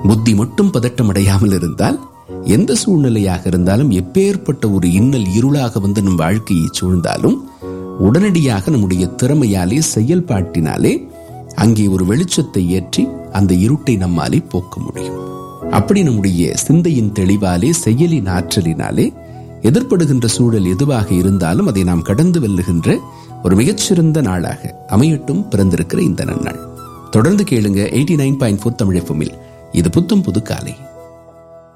புத்தி மட்டும் பதட்டமடையாமல் இருந்தால் எந்த சூழ்நிலையாக இருந்தாலும் எப்பேற்பட்ட ஒரு இன்னல் இருளாக வந்து நம் வாழ்க்கையை சூழ்ந்தாலும் உடனடியாக நம்முடைய திறமையாலே செயல்பாட்டினாலே அங்கே ஒரு வெளிச்சத்தை ஏற்றி அந்த இருட்டை நம்மாலே போக்க முடியும் அப்படி நம்முடைய சிந்தையின் தெளிவாலே செயலின் ஆற்றலினாலே எதிர்ப்படுகின்ற சூழல் எதுவாக இருந்தாலும் அதை நாம் கடந்து வெல்லுகின்ற ஒரு மிகச்சிறந்த நாளாக அமையட்டும் பிறந்திருக்கிற இந்த நன்னாள் தொடர்ந்து கேளுங்க eighty nine point four Tamil இது புத்தம் புது காலை